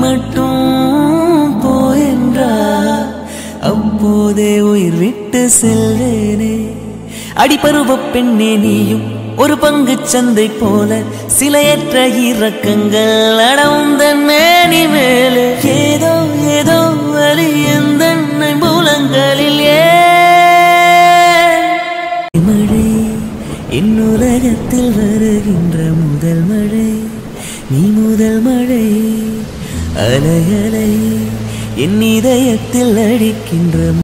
மட்டும் போயென்றா அப்போதே உயிர் விட்டு செல்வேனே அடிபருவ பெண்ணே நீயும் ஒரு பங்கு சந்தை போல சிலையற்ற இறக்கங்கள் அடவுந்த மேனி மேலே ஏதோ ஏதோ வலி எந்த மூலங்களில் ஏன் மழை என்னுலகத்தில் வருகின்ற முதல் மழை நீ முதல் மழை அலை அலை என் இதயத்தில் அடிக்கின்ற